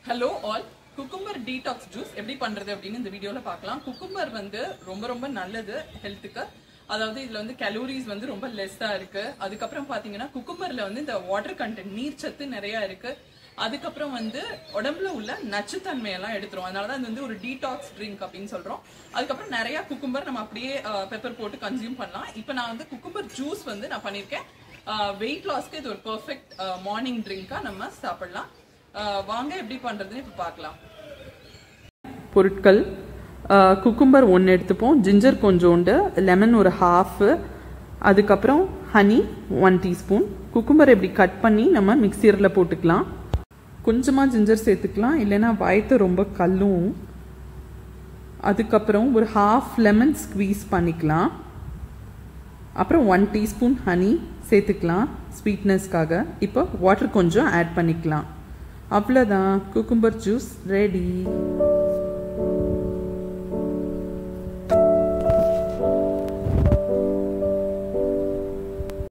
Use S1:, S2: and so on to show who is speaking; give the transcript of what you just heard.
S1: hello all cucumber detox juice எப்படி பண்றது அப்படின்னு இந்த வீடியோல பார்க்கலாம் குக்கும்பர் வந்து ரொம்ப ரொம்ப நல்லது ஹெல்த்துக்கு அதாவது இதுல வந்து கலோரிஸ் வந்து ரொம்ப லெஸ்ஸா இருக்கு அதுக்கப்புறம் பாத்தீங்கன்னா குக்கும்பர்ல வந்து இந்த வாட்டர் கண்டென்ட் நீர் சத்து நிறைய இருக்கு அதுக்கப்புறம் வந்து உடம்புல உள்ள நச்சுத்தன்மையெல்லாம் எடுத்துரும் அதனாலதான் இது வந்து ஒரு டீடாக்ஸ் ட்ரிங்க் அப்படின்னு சொல்றோம் அதுக்கப்புறம் நிறைய குக்கும்பர் நம்ம அப்படியே பெப்பர் போட்டு கன்சியூம் பண்ணலாம் இப்போ நான் வந்து குக்கும்பர் ஜூஸ் வந்து நான் பண்ணியிருக்கேன் வெயிட் லாஸ்க்கு இது ஒரு பெர்ஃபெக்ட் மார்னிங் ட்ரிங்கா நம்ம சாப்பிடலாம் அஹ் வாங்க எப்படி பண்றதுன்னு இப்போ பார்க்கலாம் பொருட்கள் குக்கும்பர் ஒன்று எடுத்துப்போம் ஜிஞ்சர் கொஞ்சோண்டு லெமன் ஒரு ஹாஃபு அதுக்கப்புறம் ஹனி ஒன் டீஸ்பூன் குக்கும்பர் இப்படி கட் பண்ணி நம்ம மிக்சியரில் போட்டுக்கலாம் கொஞ்சமாக ஜிஞ்சர் சேர்த்துக்கலாம் இல்லைன்னா வயத்து ரொம்ப கல்லும் அதுக்கப்புறம் ஒரு ஹாஃப் லெமன் ஸ்க்வீஸ் பண்ணிக்கலாம் அப்புறம் ஒன் டீஸ்பூன் ஹனி சேர்த்துக்கலாம் ஸ்வீட்னஸ்க்காக இப்போ வாட்டர் கொஞ்சம் ஆட் பண்ணிக்கலாம் அவ்வளோதான் குக்கும்பர் ஜூஸ் ரெடி